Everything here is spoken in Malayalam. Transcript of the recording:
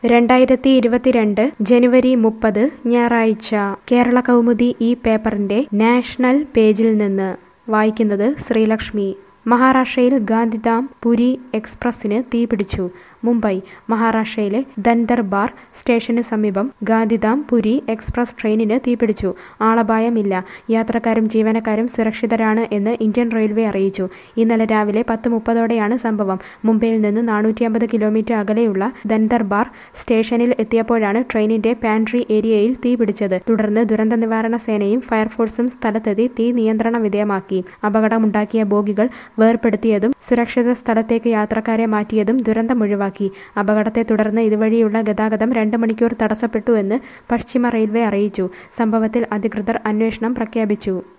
രണ്ടായിരത്തി ഇരുപത്തിരണ്ട് ജനുവരി മുപ്പത് ഞായറാഴ്ച കേരള കൗമുദി ഈ പേപ്പറിന്റെ നാഷണൽ പേജിൽ നിന്ന് വായിക്കുന്നത് ശ്രീലക്ഷ്മി മഹാരാഷ്ട്രയിൽ ഗാന്ധിധാം പുരി എക്സ്പ്രസിന് തീപിടിച്ചു മുംബൈ മഹാരാഷ്ട്രയിലെ ദന്തർബാർ സ്റ്റേഷന് സമീപം ഗാന്ധിധാം പുരി എക്സ്പ്രസ് ട്രെയിനിന് തീപിടിച്ചു ആളപായമില്ല യാത്രക്കാരും ജീവനക്കാരും സുരക്ഷിതരാണ് എന്ന് ഇന്ത്യൻ റെയിൽവേ അറിയിച്ചു ഇന്നലെ രാവിലെ പത്ത് മുപ്പതോടെയാണ് സംഭവം മുംബൈയിൽ നിന്ന് നാനൂറ്റി അമ്പത് കിലോമീറ്റർ അകലെയുള്ള ദന്തർബാർ സ്റ്റേഷനിൽ എത്തിയപ്പോഴാണ് ട്രെയിനിന്റെ പാൻട്രി ഏരിയയിൽ തീപിടിച്ചത് തുടർന്ന് ദുരന്ത നിവാരണ സേനയും ഫയർഫോഴ്സും സ്ഥലത്തെത്തി തീ നിയന്ത്രണ വിധേയമാക്കി അപകടമുണ്ടാക്കിയ ബോഗികൾ വേർപെടുത്തിയതും സുരക്ഷിത സ്ഥലത്തേക്ക് യാത്രക്കാരെ മാറ്റിയതും ദുരന്തമൊഴിവാക്കി അപകടത്തെ തുടർന്ന് ഇതുവഴിയുള്ള ഗതാഗതം രണ്ട് മണിക്കൂർ തടസ്സപ്പെട്ടുവെന്ന് പശ്ചിമ റെയിൽവേ അറിയിച്ചു സംഭവത്തിൽ അധികൃതർ അന്വേഷണം പ്രഖ്യാപിച്ചു